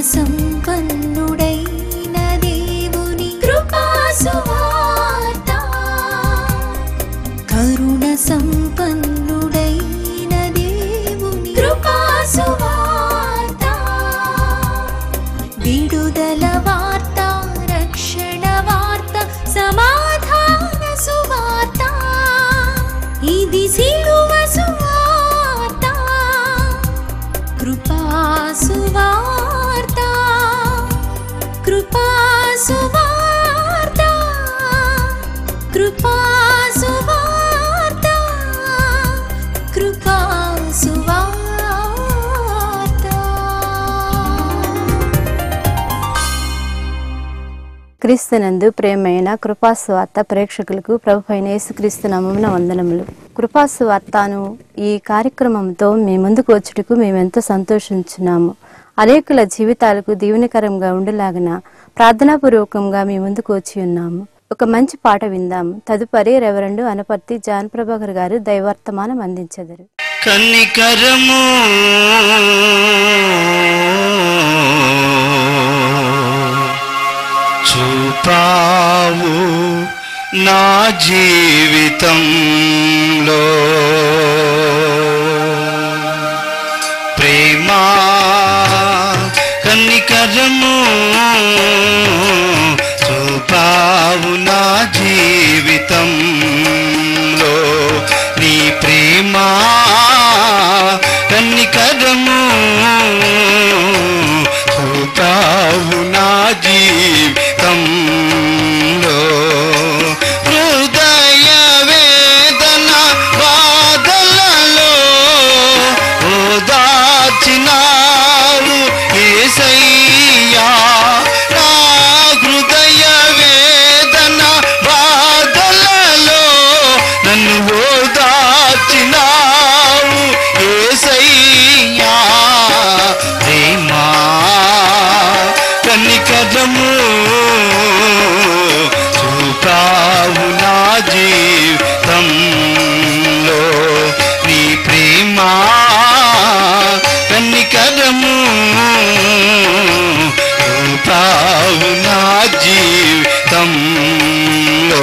సంపన్నుడైన దేవుని కృపా సువార్త కరుణ సంపన్నుడైన దేవుని కృపా సువార్త విడుదల వార్త రక్షణ వార్త సమాధాన సువార్త ఇది సిలువ సువార్త కృపా సువార్త కృపా సువార్త కృపా సువార్త కృపా సువార్త క్రీస్తునందు ప్రేమైన కృపాసువార్త ప్రేక్షకులకు ప్రభు అయిన యేసుక్రీస్తు నామమున వందనములు కృపాసువార్తను ఈ కార్యక్రమంతో మీ ముందుకు వచ్చుటకు మేమెంతో సంతోషించున్నాము అనేకుల జీవితాలకు దీవెనకరంగా ఉండేలాగన ప్రార్థనాపూర్వకంగా మీ ముందుకు వచ్చి ఉన్నాము ఒక మంచి పాట విందాము తదుపరి రెవరెండు అనపర్తి జాన్ ప్రభాకర్ గారు దైవర్తమానం అందించెదరు కనికరము చూపావు నా జీవితంలో ప్రేమా కనికరము చూపావు నా జీవితంలో నీ ప్రేమా కన్నికరము చూపావు నా జీవితంలో హృదయ వేదన బాధలలో ఓదార్చినావు ఏసయ్యా నా హృదయ వేదన బాధలలో నన్ను ఓదార్చినావు ఏసయ్యా ప్రేమా కనికరము చూపావు నా జీవితంలో నీ ప్రేమా కనికరము చూపావు నా జీవితంలో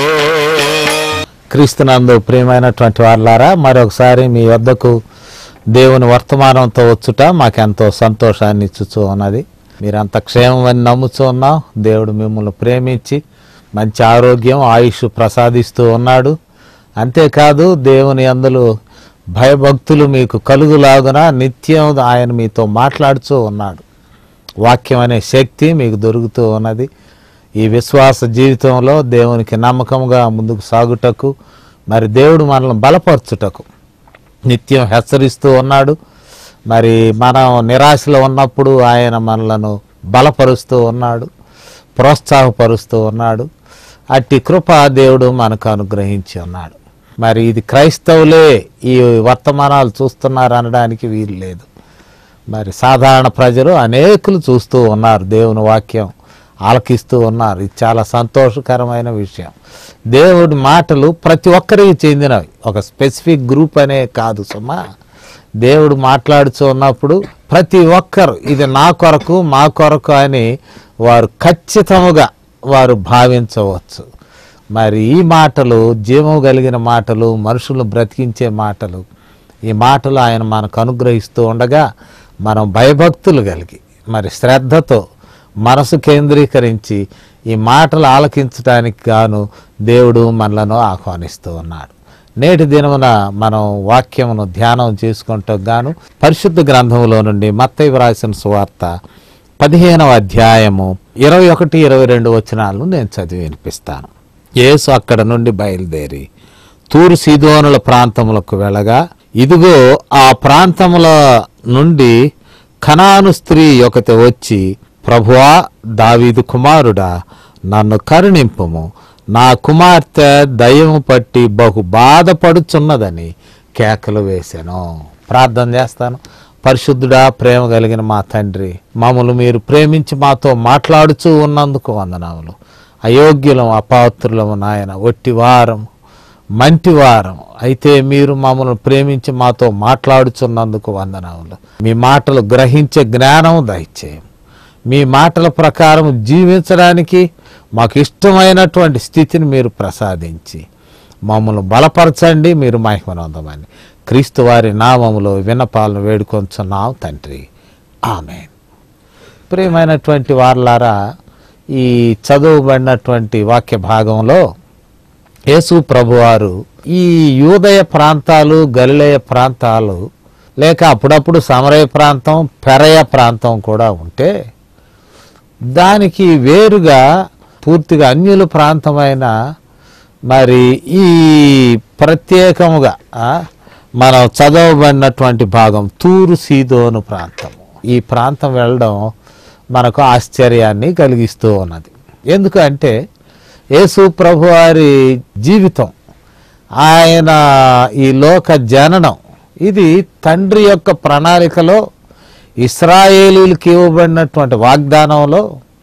క్రీస్తునందు ప్రియమైనటువంటి వారులారా మరొకసారి మీ వద్దకు దేవుని వర్తమానంతో వచ్చుట మాకెంతో సంతోషాన్ని ఇచ్చుచూ ఉన్నది మీరంత క్షేమమని నమ్ముచూ ఉన్నాం దేవుడు మిమ్మల్ని ప్రేమించి మంచి ఆరోగ్యం ఆయుష్ ప్రసాదిస్తూ ఉన్నాడు అంతేకాదు దేవుని అందులో భయభక్తులు మీకు కలుగులాగున నిత్యం ఆయన మీతో మాట్లాడుతూ ఉన్నాడు వాక్యం అనే శక్తి మీకు దొరుకుతూ ఉన్నది ఈ విశ్వాస జీవితంలో దేవునికి నమ్మకంగా ముందుకు సాగుటకు మరి దేవుడు మనల్ని బలపరచుటకు నిత్యం హెచ్చరిస్తూ ఉన్నాడు మరి మనం నిరాశలో ఉన్నప్పుడు ఆయన మనలను బలపరుస్తూ ఉన్నాడు ప్రోత్సాహపరుస్తూ ఉన్నాడు అట్టి కృప దేవుడు మనకు అనుగ్రహించి ఉన్నాడు మరి ఇది క్రైస్తవులే ఈ వర్తమానాలు చూస్తున్నారు అనడానికి వీలు లేదు మరి సాధారణ ప్రజలు అనేకులు చూస్తూ ఉన్నారు దేవుని వాక్యం ఆలకిస్తూ ఉన్నారు ఇది చాలా సంతోషకరమైన విషయం దేవుడి మాటలు ప్రతి ఒక్కరికి చెందినవి ఒక స్పెసిఫిక్ గ్రూప్ అనే కాదు సుమా దేవుడు మాట్లాడుతూ ఉన్నప్పుడు ప్రతి ఒక్కరు ఇది నా కొరకు మా కొరకు అని వారు ఖచ్చితముగా వారు భావించవచ్చు మరి ఈ మాటలు జీవం కలిగిన మాటలు మనుషులు బ్రతికించే మాటలు ఈ మాటలు ఆయన మనకు అనుగ్రహిస్తూ ఉండగా మనం భయభక్తులు కలిగి మరి శ్రద్ధతో మనసు కేంద్రీకరించి ఈ మాటలు ఆలకించడానికి గాను దేవుడు మనలను ఆహ్వానిస్తూ ఉన్నాడు నేటి దినమున మనం వాక్యమును ధ్యానం చేసుకుంటూ గాను పరిశుద్ధ గ్రంథములో నుండి మత్తయి వ్రాసిన సువార్త పదిహేనవ అధ్యాయము ఇరవై ఒకటి ఇరవై రెండు వచనాలను నేను చదివి వినిపిస్తాను యేసు అక్కడ నుండి బయలుదేరి తూరు సీదోనుల ప్రాంతములకు వెళ్ళగా ఇదిగో ఆ ప్రాంతముల నుండి కనాను స్త్రీ ఒకటి వచ్చి ప్రభువా దావీదు కుమారుడా నన్ను కరుణింపుము నా కుమార్తె దయ్యము పట్టి బహు బాధపడుచున్నదని కేకలు వేశాను ప్రార్థన చేస్తాను పరిశుద్ధుడా ప్రేమ కలిగిన మా తండ్రి మమ్మల్ని మీరు ప్రేమించి మాతో మాట్లాడుచూ ఉన్నందుకు వందనములు అయోగ్యులం అపాత్రులము నాయన ఒట్టివారం మంటివారం అయితే మీరు మమ్మల్ని ప్రేమించి మాతో మాట్లాడుచున్నందుకు వందనములు మీ మాటలు గ్రహించే జ్ఞానం దయచేయం మీ మాటల ప్రకారం జీవించడానికి మాకు ఇష్టమైనటువంటి స్థితిని మీరు ప్రసాదించి మమ్మల్ని బలపరచండి మీరు మహిమనందమని క్రీస్తు వారి నామములో విన్నపాలను వేడుకొంచున్నాం తండ్రి ఆమె ప్రియమైనటువంటి వార్లారా ఈ చదువుబడినటువంటి వాక్య భాగంలో యేసు ప్రభువారు ఈ యూదయ ప్రాంతాలు గలిలయ ప్రాంతాలు లేక అప్పుడప్పుడు సమరయ ప్రాంతం పెరయ ప్రాంతం కూడా ఉంటే దానికి వేరుగా పూర్తిగా అన్యుల ప్రాంతమైన మరి ఈ ప్రత్యేకముగా ఆ, మనం చదవబడినటువంటి భాగం తూరు సీదోను ప్రాంతము ఈ ప్రాంతం వెళ్ళడం మనకు ఆశ్చర్యాన్ని కలిగిస్తూ ఉన్నది ఎందుకంటే యేసు ప్రభు వారి జీవితం ఆయన ఈ లోక జననం ఇది తండ్రి యొక్క ప్రణాళికలో ఇస్రాయేలీలకు ఇవ్వబడినటువంటి వాగ్దానంలో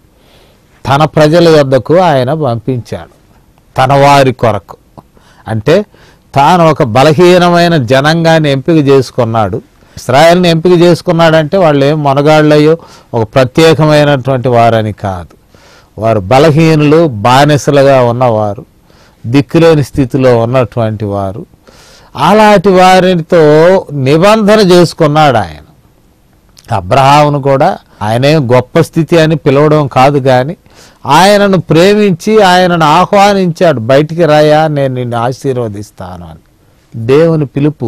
తన ప్రజల యొద్దకు ఆయన పంపించాడు తన వారి కొరకు అంటే తాను ఒక బలహీనమైన జనంగాన్ని ఎంపిక చేసుకున్నాడు ఇస్రాయల్ని ఎంపిక చేసుకున్నాడంటే వాళ్ళు ఏం మనగాళ్ళయ్యో ఒక ప్రత్యేకమైనటువంటి వారని కాదు వారు బలహీనులు బానిసలుగా ఉన్నవారు దిక్కులేని స్థితిలో ఉన్నటువంటి వారు అలాంటి వారితో నిబంధన చేసుకున్నాడు ఆయన అబ్రహామును కూడా ఆయనే గొప్ప స్థితి అని పిలవడం కాదు కానీ ఆయనను ప్రేమించి ఆయనను ఆహ్వానించాడు బయటికి రాయా నేను నిన్ను ఆశీర్వదిస్తాను అని దేవుని పిలుపు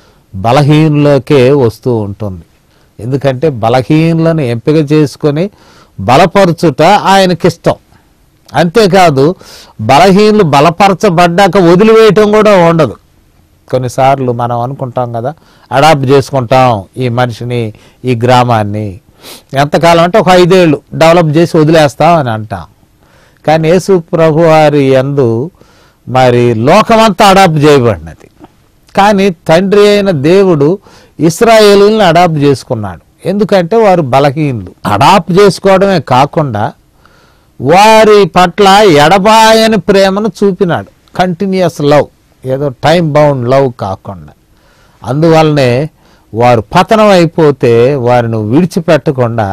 బలహీనులకే వస్తూ ఉంటుంది ఎందుకంటే బలహీనులను ఎంపిక చేసుకొని బలపరచుట ఆయనకిష్టం అంతేకాదు బలహీనులు బలపరచబడ్డాక వదిలివేయటం కూడా ఉండదు కొన్నిసార్లు మనం అనుకుంటాం కదా అడాప్ట్ చేసుకుంటాం ఈ మనిషిని ఈ గ్రామాన్ని ఎంతకాలం అంటే ఒక ఐదేళ్ళు డెవలప్ చేసి వదిలేస్తాం అని అంటాం కానీ యేసు ప్రభు వారి యందు మరి లోకమంతా అడాప్ట్ చేయబడినది కానీ తండ్రి అయిన దేవుడు ఇస్రాయేలుల్ని అడాప్ట్ చేసుకున్నాడు ఎందుకంటే వారు బలహీనులు అడాప్ట్ చేసుకోవడమే కాకుండా వారి పట్ల ఎడబాయని ప్రేమను చూపినాడు కంటిన్యూస్ లవ్ ఏదో టైం బౌండ్ లవ్ కాకుండా అందువల్లనే వారు పతనం అయిపోతే వారిని విడిచిపెట్టకుండా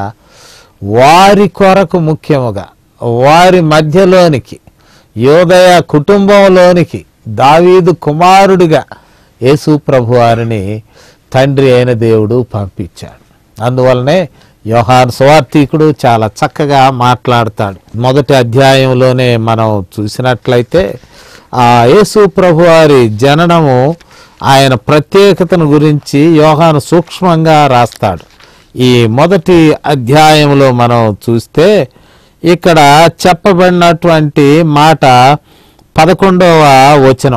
వారి కొరకు ముఖ్యముగా వారి మధ్యలోనికి యోదయ కుటుంబంలోనికి దావీదు కుమారుడిగా యేసు ప్రభు వారిని తండ్రి అయిన దేవుడు పంపించాడు అందువల్లనే యోహాన్ సువార్థికుడు చాలా చక్కగా మాట్లాడతాడు మొదటి అధ్యాయంలోనే మనం చూసినట్లయితే ఆ యేసు ప్రభు వారి జననము ఆయన ప్రత్యేకతను గురించి యోహాను సూక్ష్మంగా రాస్తాడు ఈ మొదటి అధ్యాయంలో మనం చూస్తే ఇక్కడ చెప్పబడినటువంటి మాట పదకొండవ వచనం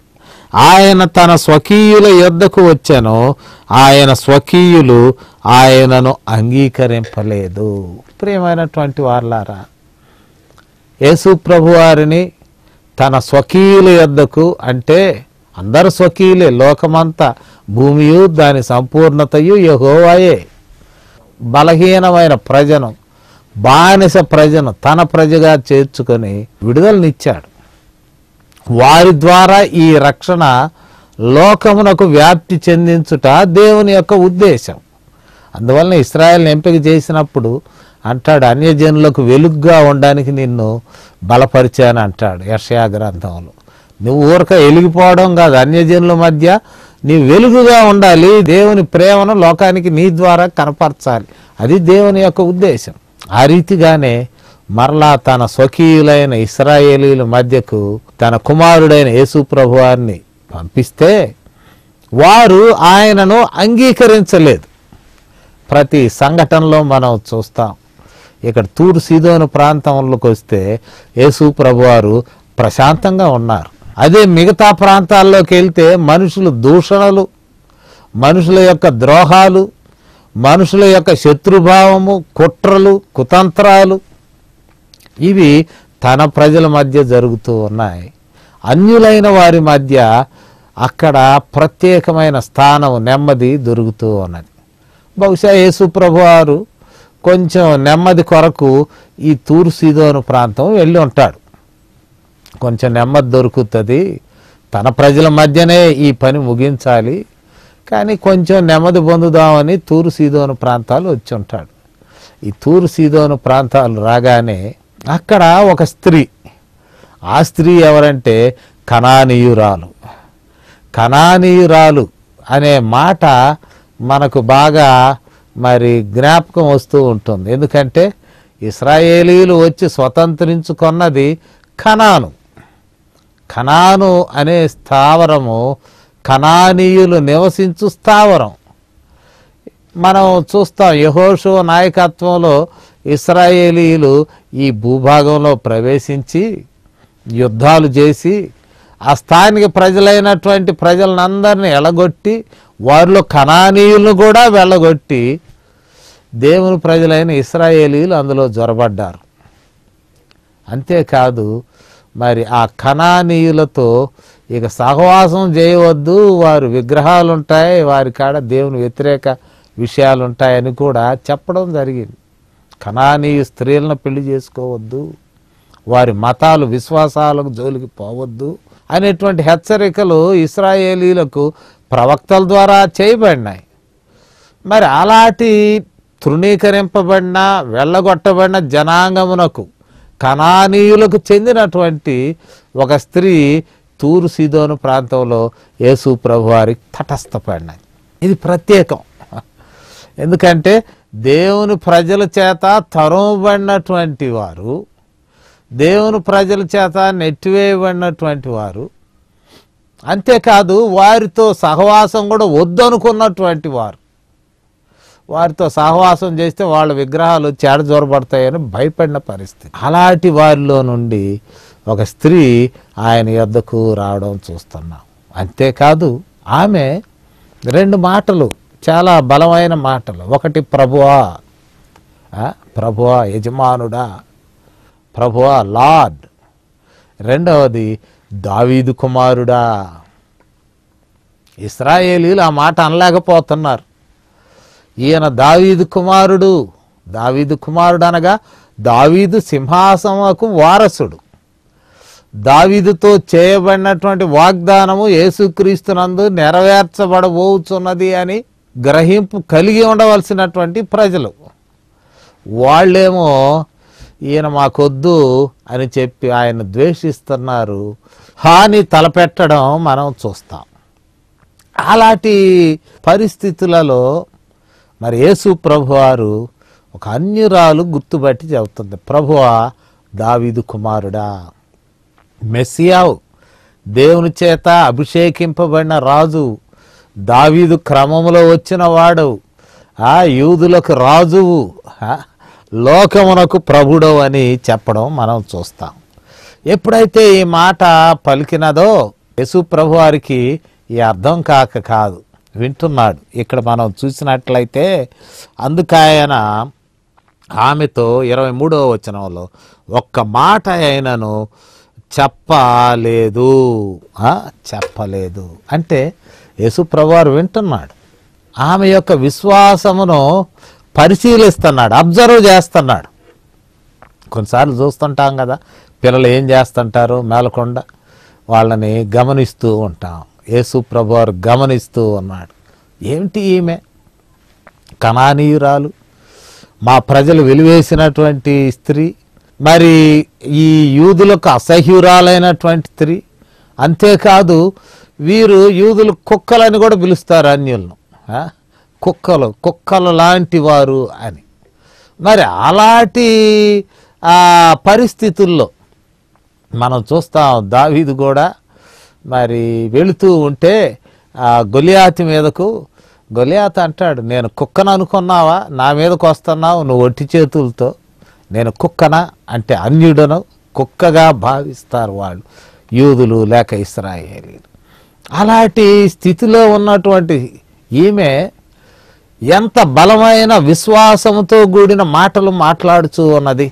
ఆయన తన స్వకీయుల యొద్దకు వచ్చాను ఆయన స్వకీయులు ఆయనను అంగీకరింపలేదు ప్రియమైనటువంటి వార్లారా యేసు ప్రభు వారిని తన స్వకీయుల యొద్దకు అంటే అందరు స్వకీయులే లోకమంతా భూమియు దాని సంపూర్ణతయు యహోవాయే బలహీనమైన ప్రజను బానిస ప్రజను తన ప్రజగా చేర్చుకొని విడుదలనిచ్చాడు వారి ద్వారా ఈ రక్షణ లోకమునకు వ్యాప్తి చెందించుట దేవుని యొక్క ఉద్దేశం అందువలన ఇస్రాయల్ని ఎంపిక చేసినప్పుడు అంటాడు అన్యజనులకు వెలుగ్గా ఉండడానికి నిన్ను బలపరిచాను అంటాడు యషయా గ్రంథంలో నువ్వు ఊరక వెలిగిపోవడం కాదు అన్యజనుల మధ్య నీ వెలుగుగా ఉండాలి దేవుని ప్రేమను లోకానికి నీ ద్వారా కనపరచాలి అది దేవుని యొక్క ఉద్దేశం ఆ రీతిగానే మరలా తన స్వకీయులైన ఇస్రాయేలీల మధ్యకు తన కుమారుడైన యేసు ప్రభువారిని పంపిస్తే వారు ఆయనను అంగీకరించలేదు ప్రతి సంఘటనలో మనం చూస్తాం ఇక్కడ తూరు సీదోను ప్రాంతంలోకి వస్తే యేసు ప్రభువారు ప్రశాంతంగా ఉన్నారు అదే మిగతా ప్రాంతాల్లోకి వెళ్తే మనుషులు దూషణలు మనుషుల యొక్క ద్రోహాలు మనుషుల యొక్క శత్రుభావము కుట్రలు కుతంత్రాలు ఇవి తన ప్రజల మధ్య జరుగుతూ ఉన్నాయి అన్యులైన వారి మధ్య అక్కడ ప్రత్యేకమైన స్థానం నెమ్మది దొరుకుతూ ఉన్నది బహుశా యేసు ప్రభువారు కొంచెం నెమ్మది కొరకు ఈ తూరు సీదోను ప్రాంతం వెళ్ళి ఉంటాడు కొంచెం నెమ్మది దొరుకుతుంది తన ప్రజల మధ్యనే ఈ పని ముగించాలి కానీ కొంచెం నెమ్మది పొందుదామని తూరు సీదోను ప్రాంతాలు వచ్చి ఉంటాడు ఈ తూరు సీదోను ప్రాంతాలు రాగానే అక్కడ ఒక స్త్రీ ఆ స్త్రీ ఎవరంటే కణానీయురాలు కణానీయురాలు అనే మాట మనకు బాగా మరి జ్ఞాపకం వస్తూ ఉంటుంది ఎందుకంటే ఇస్రాయేలీలు వచ్చి స్వతంత్రించుకున్నది కనాను కనాను అనే స్థావరము కనానీయులు నివసించు స్థావరం మనం చూస్తాం యహోషు నాయకత్వంలో ఇస్రాయేలీలు ఈ భూభాగంలో ప్రవేశించి యుద్ధాలు చేసి ఆ స్థానిక ప్రజలైనటువంటి ప్రజలందరినీ ఎలగొట్టి వారిలో కణానీయులను కూడా వెళ్ళగొట్టి దేవుని ప్రజలైన ఇస్రాయేలీలు అందులో జొరబడ్డారు అంతేకాదు మరి ఆ కణానీయులతో ఇక సహవాసం చేయవద్దు వారు విగ్రహాలు ఉంటాయి వారి కాడ దేవుని వ్యతిరేక విషయాలు ఉంటాయని కూడా చెప్పడం జరిగింది కణానీయ స్త్రీలను పెళ్లి చేసుకోవద్దు వారి మతాలు విశ్వాసాలకు జోలికి పోవద్దు అనేటువంటి హెచ్చరికలు ఇస్రాయేలీలకు ప్రవక్తల ద్వారా చేయబడినాయి మరి అలాంటి తృణీకరింపబడిన వెళ్ళగొట్టబడిన జనాంగమునకు కణానీయులకు చెందినటువంటి ఒక స్త్రీ తూరు సీదోను ప్రాంతంలో యేసు ప్రభు వారికి తటస్థపడినాయి ఇది ప్రత్యేకం ఎందుకంటే దేవుని ప్రజల చేత తరుమబడినటువంటి వారు దేవుని ప్రజల చేత నెట్టివేయబడినటువంటి వారు అంతేకాదు వారితో సహవాసం కూడా వద్దనుకున్నటువంటి వారు వారితో సహవాసం చేస్తే వాళ్ళ విగ్రహాలు చెడజొరబడతాయని భయపడిన పరిస్థితి అలాంటి వారిలో నుండి ఒక స్త్రీ ఆయన యొద్దకు రావడం చూస్తున్నాం అంతేకాదు ఆమె రెండు మాటలు చాలా బలమైన మాటలు ఒకటి ప్రభువా ఆ, ప్రభువా యజమానుడా ప్రభువా లార్డ్ రెండవది దావీదు కుమారుడా ఇస్రాయేలీలు ఆ మాట అనలేకపోతున్నారు ఈయన దావీదు కుమారుడు దావీదు కుమారుడు అనగా దావీదు సింహాసనకు వారసుడు దావీదుతో చేయబడినటువంటి వాగ్దానము యేసుక్రీస్తునందు నెరవేర్చబడబోచున్నది అని గ్రహింపు కలిగి ఉండవలసినటువంటి ప్రజలు వాళ్ళేమో ఈయన మాకొద్దు అని చెప్పి ఆయన ద్వేషిస్తున్నారు హాని తలపెట్టడం మనం చూస్తాం అలాంటి పరిస్థితులలో మరి యేసు ప్రభువారు ఒక అన్యురాలు గుర్తుపట్టి చెబుతుంది ప్రభువా దావీదు కుమారుడా మెస్సియావు దేవుని చేత అభిషేకింపబడిన రాజు దావీదు క్రమములో వచ్చిన వాడు ఆ యూదులకు రాజువు ఆ, లోకమునకు ప్రభుడవు అని చెప్పడం మనం చూస్తాం ఎప్పుడైతే ఈ మాట పలికినదో యేసు ప్రభు వారికి ఈ అర్థం కాక కాదు వింటున్నాడు ఇక్కడ మనం చూసినట్లయితే అందుకాయన ఆమెతో ఇరవై మూడవ వచనంలో ఒక్క మాట అయినను చెప్పలేదు ఆ, చెప్పలేదు అంటే యేసుప్రభువారు వింటున్నాడు ఆమె యొక్క విశ్వాసమును పరిశీలిస్తున్నాడు అబ్జర్వ్ చేస్తున్నాడు కొన్నిసార్లు చూస్తుంటాం కదా పిల్లలు ఏం చేస్తుంటారు మేలకొండ వాళ్ళని గమనిస్తూ ఉంటాం యేసు ప్రభువారు గమనిస్తూ ఉన్నాడు ఏమిటి ఈమె కణానీయురాలు మా ప్రజలు వెలివేసినటువంటి స్త్రీ మరి ఈ యూదులకు అసహ్యురాలైనటువంటి స్త్రీ అంతేకాదు వీరు యూదులు కుక్కలని కూడా పిలుస్తారు అన్యులను ఆ? కుక్కలు కుక్కలు లాంటి వారు అని మరి అలాంటి ఆ పరిస్థితుల్లో మనం చూస్తాం దావీదు కూడా మరి వెళుతూ ఉంటే ఆ గొలియాతి మీదకు గొలియాత అంటాడు నేను కుక్కను అనుకున్నావా నా మీదకు వస్తున్నావు నువ్వు ఒట్టి చేతులతో నేను కుక్కనా అంటే అన్యుడను కుక్కగా భావిస్తారు వాళ్ళు యూదులు లేక ఇస్రాయేలీలు అలాంటి స్థితిలో ఉన్నటువంటి ఈమె ఎంత బలమైన విశ్వాసముతో కూడిన మాటలు మాట్లాడుచూ ఉన్నది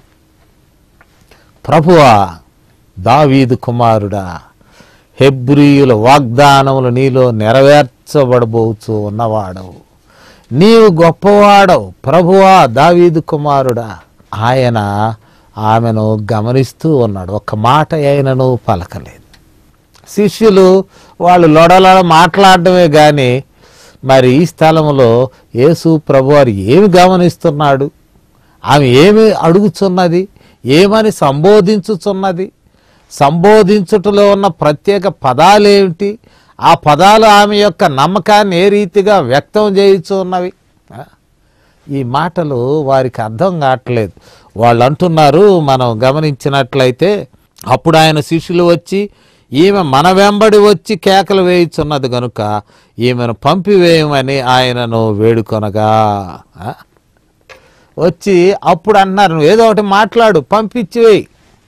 ప్రభువా దావీదు కుమారుడా హెబ్రియుల వాగ్దానములు నీలో నెరవేర్చబడబోచు ఉన్నవాడవు నీవు గొప్పవాడవు ప్రభువా దావీదు కుమారుడా ఆయన ఆమెను గమనిస్తూ ఉన్నాడు ఒక్క మాట అయినను పలకలేదు శిష్యులు వాళ్ళు లొడలడ మాట్లాడడమే కానీ మరి ఈ స్థలంలో యేసు ప్రభువారు ఏమి గమనిస్తున్నాడు ఆమె ఏమి అడుగుచున్నది ఏమని సంబోధించుచున్నది సంబోధించుటలో ఉన్న ప్రత్యేక పదాలు ఏమిటి ఆ పదాలు ఆమె యొక్క నమ్మకాన్ని ఏ రీతిగా వ్యక్తం చేయుచు ఉన్నవి ఆ? ఈ మాటలు వారికి అర్థం కావట్లేదు వాళ్ళు అంటున్నారు మనం గమనించినట్లయితే అప్పుడు ఆయన శిష్యులు వచ్చి ఈమె మన వెంబడి వచ్చి కేకలు వేయుచున్నది గనుక ఈమెను పంపివేయమని ఆయనను వేడుకొనగా ఆ? వచ్చి అప్పుడు అంటున్నారు నువ్వు ఏదో ఒకటి మాట్లాడు పంపించి వేయి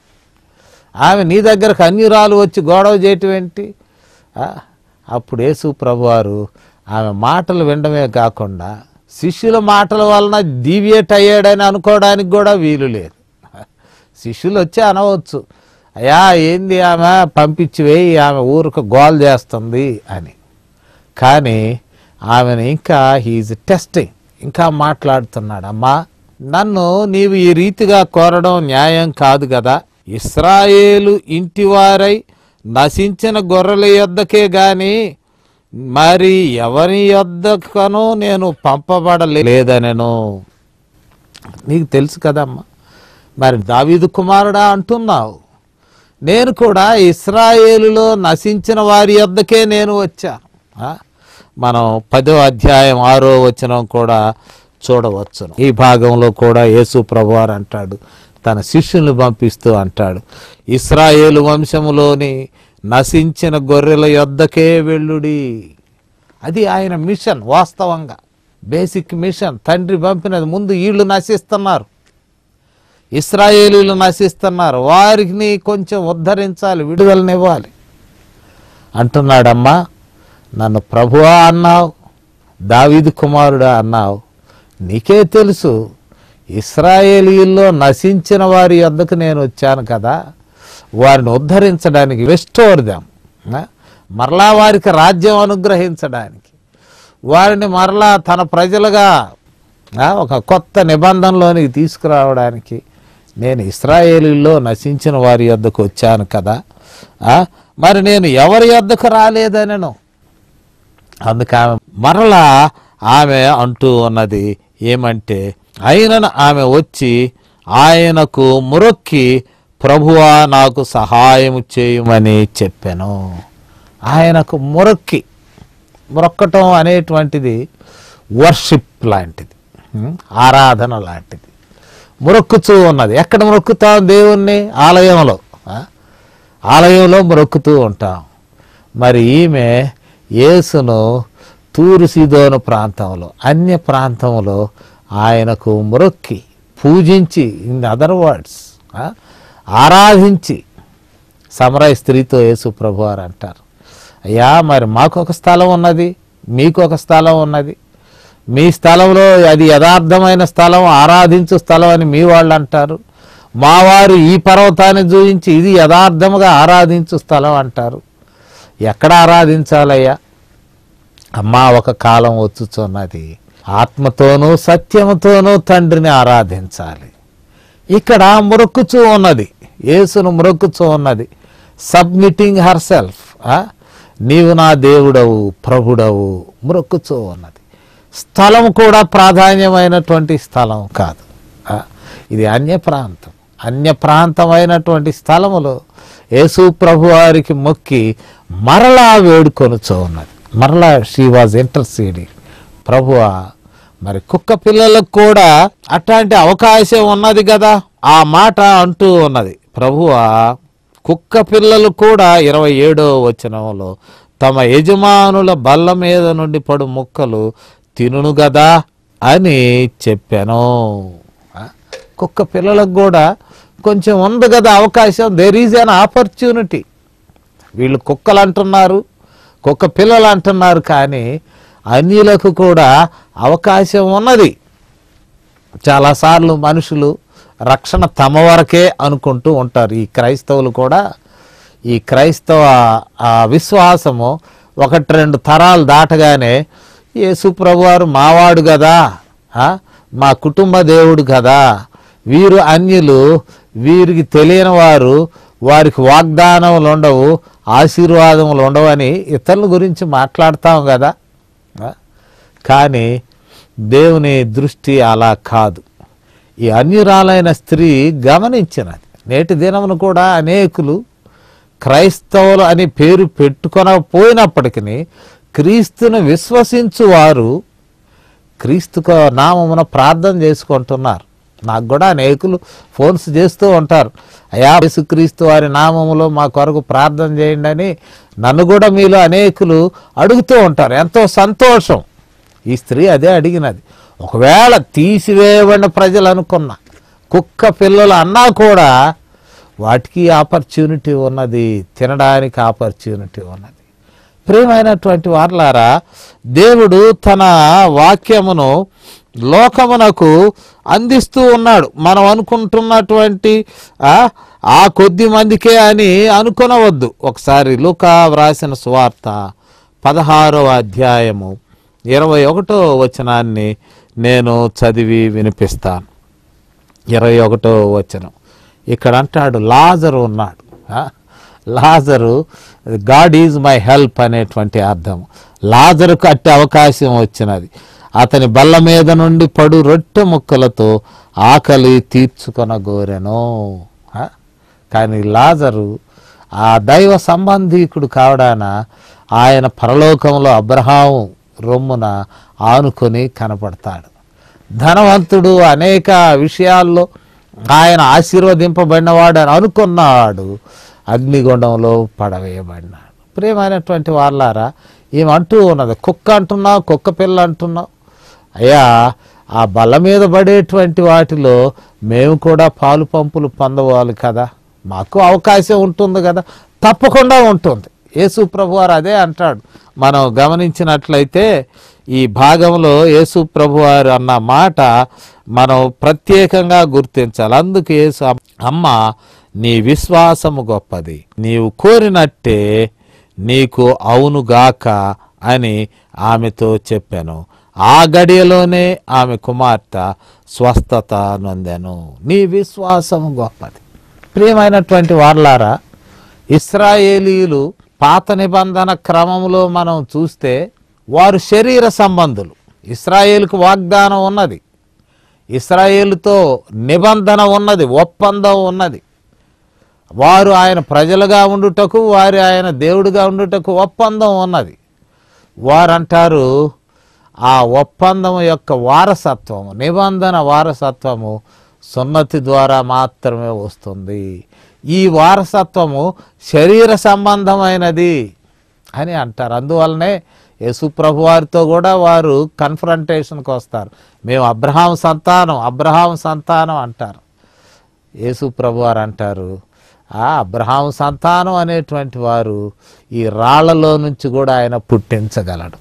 ఆమె నీ దగ్గరకు అన్యురాలు వచ్చి గొడవ చేయటం ఏంటి ఆ? అప్పుడు యేసు ప్రభువారు ఆమె మాటలు వినడమే కాకుండా శిష్యుల మాటల వలన డీవియేట్ అయ్యాడని అనుకోవడానికి కూడా వీలు లేదు శిష్యులు వచ్చి అనవచ్చు అయ్యా ఏంది ఆమె పంపించి వేయి ఆమె ఊరికి గోల్ చేస్తుంది అని కానీ ఆమెను ఇంకా హీజ్ టెస్టింగ్ ఇంకా మాట్లాడుతున్నాడు అమ్మా నన్ను నీవు ఈ రీతిగా కోరడం న్యాయం కాదు కదా ఇస్రాయేలు ఇంటివారై నశించిన గొర్రెల యొద్దకే గాని మరి ఎవరి యొద్దకను నేను పంపబడలేదనెను నీకు తెలుసు కదమ్మా మరి దావీదు కుమారుడా అంటున్నావు నేను కూడా ఇస్రాయేలులో నశించిన వారి యొద్దకే నేను వచ్చాను ఆ? మనం పదో అధ్యాయం ఆరో వచనం కూడా చూడవచ్చును ఈ భాగంలో కూడా యేసు ప్రభువారు అంటాడు తన శిష్యుల్ని పంపిస్తూ అంటాడు ఇస్రాయేలు వంశములోని నశించిన గొర్రెల యొద్దకే వెళ్ళుడి అది ఆయన మిషన్ వాస్తవంగా బేసిక్ మిషన్ తండ్రి పంపినది ముందు వీళ్ళు నశిస్తున్నారు ఇస్రాయేలీలు నశిస్తున్నారు వారిని కొంచెం ఉద్ధరించాలి విడుదలనివ్వాలి అంటున్నాడమ్మా నన్ను ప్రభువా అన్నావు దావీదు కుమారుడా అన్నావు నీకే తెలుసు ఇస్రాయేలీల్లో నశించిన వారి యొద్దకు నేను వచ్చాను కదా వారిని ఉద్ధరించడానికి రెస్టోర్ దెమ్ మరలా వారికి రాజ్యం అనుగ్రహించడానికి వారిని మరలా తన ప్రజలుగా ఆ, ఒక కొత్త నిబంధనలోనికి తీసుకురావడానికి నేను ఇస్రాయేలీల్లో నశించిన వారి యొద్దకు వచ్చాను కదా ఆ, మరి నేను ఎవరి యొద్దకు రాలేదనను అందుకు ఆమె మరలా ఆమె అంటూ ఉన్నది ఏమంటే అయినను ఆమె వచ్చి ఆయనకు మురొక్కి ప్రభువా నాకు సహాయము చేయమని చెప్పాను ఆయనకు మురొక్కి మొక్కటం అనేటువంటిది వర్షిప్ లాంటిది ఉం? ఆరాధన లాంటిది మొరక్కుతూ ఉన్నది ఎక్కడ మొక్కుతాం దేవుణ్ణి ఆలయంలో ఆ? ఆలయంలో మొక్కుతూ ఉంటాం మరి ఈమె యేసును తూరు సీదోను ప్రాంతంలో అన్య ప్రాంతంలో ఆయనకు మొరొక్కి పూజించి ఇన్ అదర్ వర్డ్స్ ఆరాధించి సమరయ స్త్రీతో యేసు ప్రభు వారు అంటారు అయ్యా మరి మాకు ఒక స్థలం ఉన్నది మీకు ఒక స్థలం ఉన్నది మీ స్థలంలో అది యథార్థమైన స్థలం ఆరాధించు స్థలం అని మీ వాళ్ళు అంటారు మా వారు ఈ పర్వతాన్ని చూపించి ఇది యథార్థముగా ఆరాధించు స్థలం అంటారు ఎక్కడ ఆరాధించాలయ్యా అమ్మా ఒక కాలం వచ్చుచున్నది ఆత్మతోనూ సత్యముతోనూ తండ్రిని ఆరాధించాలి ఇక్కడ మొరక్కుచూ ఉన్నది యేసును మొరక్కుచూ ఉన్నది సబ్మిటింగ్ హర్ సెల్ఫ్ నీవు నా దేవుడవు ప్రభుడవు మొరక్కుచూ ఉన్నది స్థలం కూడా ప్రాధాన్యమైనటువంటి స్థలం కాదు ఆ, ఇది అన్య ప్రాంతం అన్య ప్రాంతమైనటువంటి స్థలములో యేసు ప్రభు వారికి మొక్కి మరలా వేడుకొనుచో ఉన్నది మరలా షీ వాజ్ ఇంటర్సీడింగ్ ప్రభువా మరి కుక్క పిల్లలకు కూడా అట్లాంటి అవకాశం ఉన్నది కదా ఆ మాట అంటూ ఉన్నది ప్రభువా కుక్క పిల్లలు కూడా ఇరవై ఏడో వచనంలో తమ యజమానుల బల్ల మీద నుండి పడు ముక్కలు తినును గదా అని చెప్పాను ఆ? కుక్క పిల్లలకు కూడా కొంచెం ఉంది కదా అవకాశం దెర్ ఈజ్ అన్ ఆపర్చునిటీ వీళ్ళు కుక్కలు అంటున్నారు కుక్క పిల్లలు అంటున్నారు కానీ అన్యులకు కూడా అవకాశం ఉన్నది చాలాసార్లు మనుషులు రక్షణ తమ వరకే అనుకుంటూ ఉంటారు ఈ క్రైస్తవులు కూడా ఈ క్రైస్తవ ఆ విశ్వాసము ఒకటి రెండు తరాలు దాటగానే యేసు ప్రభువారు మావాడు కదా ఆ? మా కుటుంబ దేవుడు కదా వీరు అన్యులు వీరికి తెలియని వారు వారికి వాగ్దానములు ఉండవు ఆశీర్వాదములు ఉండవని ఇతరుల గురించి మాట్లాడతాం కదా ఆ? కానీ దేవుని దృష్టి అలా కాదు ఈ అన్యురాలైన స్త్రీ గమనించినది నేటి దినమును కూడా అనేకులు క్రైస్తవులు అని పేరు పెట్టుకొనకపోయినప్పటికీ క్రీస్తును విశ్వసించు వారు క్రీస్తు నామమున ప్రార్థన చేసుకుంటున్నారు నాకు కూడా అనేకులు ఫోన్స్ చేస్తూ ఉంటారు అయా యేసుక్రీస్తు వారి నామములో మా కొరకు ప్రార్థన చేయండి అని నన్ను కూడా మీలో అనేకులు అడుగుతూ ఉంటారు ఎంతో సంతోషం ఈ స్త్రీ అదే అడిగినది ఒకవేళ తీసివేయబడిన ప్రజలు అనుకున్నా కుక్క పిల్లలు అన్నా కూడా వాటికి ఆపర్చునిటీ ఉన్నది తినడానికి ఆపర్చునిటీ ఉన్నది ప్రియమైనటువంటి వార్లారా దేవుడు తన వాక్యమును లోకమునకు అందిస్తూ ఉన్నాడు మనం అనుకుంటున్నటువంటి ఆ, ఆ కొద్ది మందికే అని అనుకొనవద్దు ఒకసారి లూకా వ్రాసిన సువార్త పదహారవ అధ్యాయము ఇరవై ఒకటో వచనాన్ని నేను చదివి వినిపిస్తాను ఇరవై ఒకటో వచనం ఇక్కడ అంటాడు లాజరు ఉన్నాడు ఆ? Lazarus God is my help అనేటువంటి అర్థం లాజరుకు అట్టి అవకాశం వచ్చినది అతని బల్ల మీద నుండి పడు రొట్టె ముక్కలతో ఆకలి తీర్చుకొనగోరెను ఆ? కానీ లాజరు ఆ దైవ సంబంధీకుడు కావడాన ఆయన పరలోకంలో అబ్రహాము రొమ్మున ఆనుకొని కనపడతాడు ధనవంతుడు అనేక విషయాల్లో ఆయన ఆశీర్వదింపబడినవాడు అని అనుకున్నాడు అగ్నిగుండంలో పడవేయబడినాడు ప్రియమైనటువంటి వాళ్ళారా ఏమంటూ ఉన్నది కుక్క అంటున్నావు కుక్క పిల్ల అంటున్నావు అయ్యా ఆ బల్ల మీద పడేటువంటి వాటిలో మేము కూడా పాలు పంపులు పొందవాలి కదా మాకు అవకాశం ఉంటుంది కదా తప్పకుండా ఉంటుంది యేసు ప్రభు వారు అదే అంటాడు మనం గమనించినట్లయితే ఈ భాగంలో యేసు ప్రభు వారు అన్న మాట మనం ప్రత్యేకంగా గుర్తించాలి అందుకు యేసు అమ్మ నీ విశ్వాసము గొప్పది నీవు కోరినట్టే నీకు అవునుగాక అని ఆమెతో చెప్పాను ఆ గడియలోనే ఆమె కుమార్తె స్వస్థత నొందెను నీ విశ్వాసము గొప్పది ప్రియమైనటువంటి వాళ్ళారా ఇస్రాయేలీలు పాత నిబంధన క్రమంలో మనం చూస్తే వారు శరీర సంబంధులు ఇస్రాయేలుకు వాగ్దానం ఉన్నది ఇస్రాయేలుతో నిబంధన ఉన్నది ఒప్పందం ఉన్నది వారు ఆయన ప్రజలుగా ఉండుటకు వారి ఆయన దేవుడిగా ఉండుటకు ఒప్పందం ఉన్నది వారంటారు ఆ ఒప్పందం యొక్క వారసత్వము నిబంధన వారసత్వము సున్నతి ద్వారా మాత్రమే వస్తుంది ఈ వారసత్వము శరీర సంబంధమైనది అని అంటారు అందువల్లనే యేసుప్రభు వారితో కూడా వారు కన్ఫరంటేషన్కి వస్తారు మేము అబ్రహాం సంతానం అబ్రహాం సంతానం అంటారు యేసు ప్రభు వారు అంటారు ఆ అబ్రహాం సంతానం అనేటువంటి వారు ఈ రాళ్లలో నుంచి కూడా ఆయన పుట్టించగలడు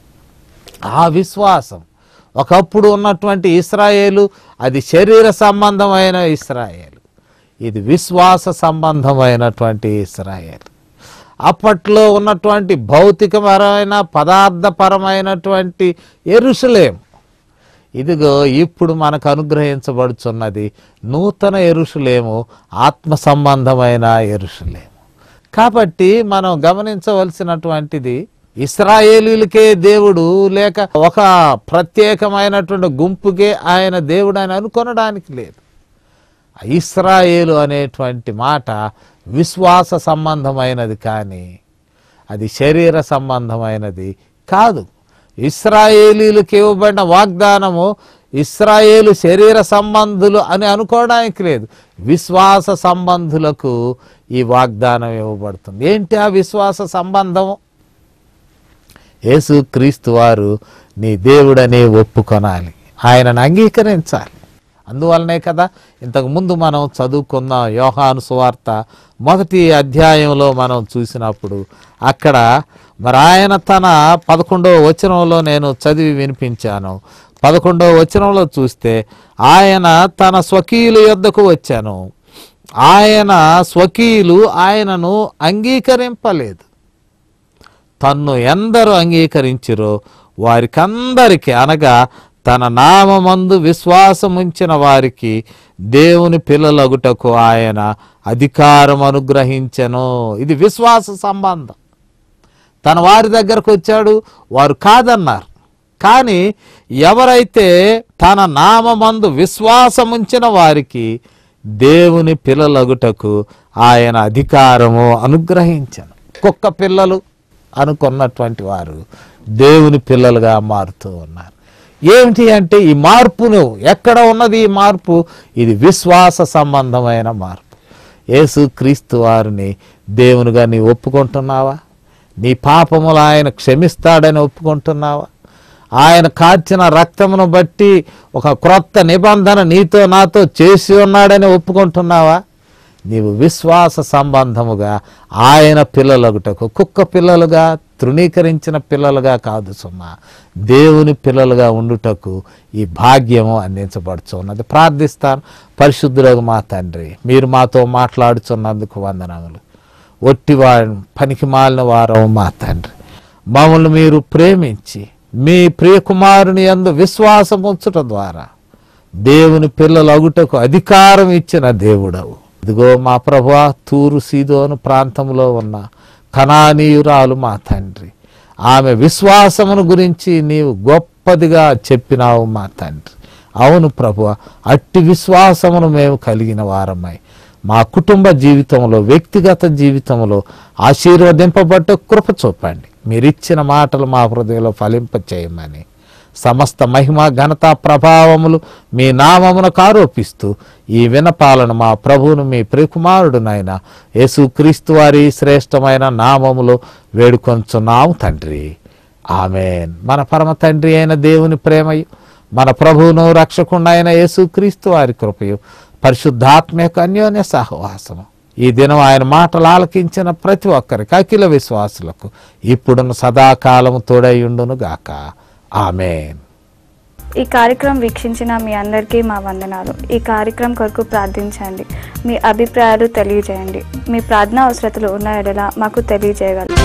ఆ విశ్వాసం ఒకప్పుడు ఉన్నటువంటి ఇస్రాయేలు అది శరీర సంబంధమైన ఇస్రాయేలు ఇది విశ్వాస సంబంధమైనటువంటి ఇస్రాయేల్ అప్పట్లో ఉన్నటువంటి భౌతికపరమైన పదార్థపరమైనటువంటి ఎరుసలేం ఇదిగో ఇప్పుడు మనకు అనుగ్రహించబడుచున్నది నూతన ఎరుషులేము ఆత్మ సంబంధమైన ఎరుషులేము కాబట్టి మనం గమనించవలసినటువంటిది ఇస్రాయేలీలకే దేవుడు లేక ఒక ప్రత్యేకమైనటువంటి గుంపుకే ఆయన దేవుడు అని అనుకొనడానికి లేదు ఇస్రాయేలు అనేటువంటి మాట విశ్వాస సంబంధమైనది కానీ అది శరీర సంబంధమైనది కాదు ఇస్రాయేలీలకు ఇవ్వబడిన వాగ్దానము ఇస్రాయేలు శరీర సంబంధులు అని అనుకోవడానికి లేదు విశ్వాస సంబంధులకు ఈ వాగ్దానం ఇవ్వబడుతుంది ఏంటి ఆ విశ్వాస సంబంధము యేసు క్రీస్తు వారు నీ దేవుడని ఒప్పుకొనాలి ఆయనను అంగీకరించాలి అందువల్లనే కదా ఇంతకు ముందు మనం చదువుకున్న యోహాను సువార్త మొదటి అధ్యాయంలో మనం చూసినప్పుడు అక్కడ మరి ఆయన తన పదకొండవ వచనంలో నేను చదివి వినిపించాను పదకొండవ వచనంలో చూస్తే ఆయన తన స్వకీయుల యొద్దకు వచ్చాను ఆయన స్వకీయులు ఆయనను అంగీకరింపలేదు తన్ను ఎందరు అంగీకరించిరో వారికందరికి అనగా తన నామమందు విశ్వాసముంచిన వారికి దేవుని పిల్లలగుటకు ఆయన అధికారం అనుగ్రహించెను ఇది విశ్వాస సంబంధం తన వారి దగ్గరకు వచ్చాడు వారు కాదన్నారు కానీ ఎవరైతే తన నామందు విశ్వాసముంచిన వారికి దేవుని పిల్లలగుటకు ఆయన అధికారము అనుగ్రహించను కుక్క పిల్లలు అనుకున్నటువంటి వారు దేవుని పిల్లలుగా మారుతూ ఉన్నారు ఏమిటి అంటే ఈ మార్పును ఎక్కడ ఉన్నది ఈ మార్పు ఇది విశ్వాస సంబంధమైన మార్పు యేసు క్రీస్తు వారిని దేవునిగా నీ ఒప్పుకుంటున్నావా నీ పాపములు ఆయన క్షమిస్తాడని ఒప్పుకుంటున్నావా ఆయన కార్చిన రక్తమును బట్టి ఒక క్రొత్త నిబంధన నీతో నాతో చేసి ఉన్నాడని ఒప్పుకుంటున్నావా నీవు విశ్వాస సంబంధముగా ఆయన పిల్లలగుటకు కుక్క పిల్లలుగా తృణీకరించిన పిల్లలుగా కాదు సుమా దేవుని పిల్లలుగా ఉండుటకు ఈ భాగ్యము అందించబడుచున్నది ప్రార్థిస్తాను పరిశుద్ధులకు మా తండ్రి మీరు మాతో మాట్లాడుచున్నందుకు వందనములు ఒట్టివాడు పనికి మాలిన వారం మా తండ్రి మమ్మల్ని మీరు ప్రేమించి మీ ప్రియకుమారుని యందు విశ్వాసం ఉంచటం ద్వారా దేవుని పిల్లలు అగుటకు అధికారం ఇచ్చిన దేవుడవు ఇదిగో మా ప్రభు తూరు సీదోను ప్రాంతంలో ఉన్న కణానీయురాలు మా తండ్రి ఆమె విశ్వాసమును గురించి నీవు గొప్పదిగా చెప్పినావు మా తండ్రి అవును ప్రభు అట్టి విశ్వాసమును మేము కలిగిన వారమై మా కుటుంబ జీవితంలో వ్యక్తిగత జీవితంలో ఆశీర్వదింపబట్ట కృప చూపండి మీరిచ్చిన మాటలు మా హృదయంలో ఫలింప చేయమని సమస్త మహిమ ఘనత ప్రభావములు మీ నామమునకు ఆరోపిస్తూ ఈ వినపాలను మా ప్రభువును మీ ప్రియకుమారుడునైన యేసుక్రీస్తు వారి శ్రేష్టమైన నామములో వేడుకొంచున్నాము తండ్రి ఆమెన్ మన పరమ తండ్రి అయిన దేవుని ప్రేమయు మన ప్రభువును రక్షకుండైన యేసుక్రీస్తు వారి కృపయు పరిశుద్ధాత్మ యొక్క అన్యోన్య సహవాసము ఈ దినం ఆయన మాటలు ఆలకించిన ప్రతి ఒక్కరికి అఖిల విశ్వాసులకు ఇప్పుడును సదాకాలము తోడైయుండును గాక ఆమెన్ ఈ కార్యక్రమం వీక్షించిన మీ అందరికీ మా వందనాలు ఈ కార్యక్రమం కొరకు ప్రార్థించండి మీ అభిప్రాయాలు తెలియజేయండి మీ ప్రార్థన అవసరతలు ఉన్న ఎడల మాకు తెలియజేయగలరు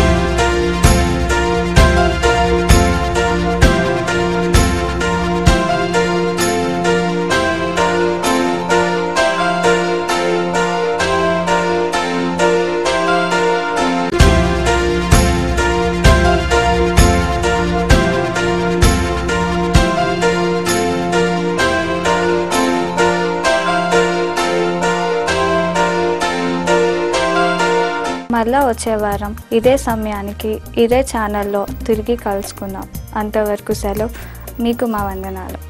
మళ్ళా వచ్చే వారం ఇదే సమయానికి ఇదే ఛానల్లో తిరిగి కలుసుకుందాం అంతవరకు సెలవు మీకు మా వందనాలు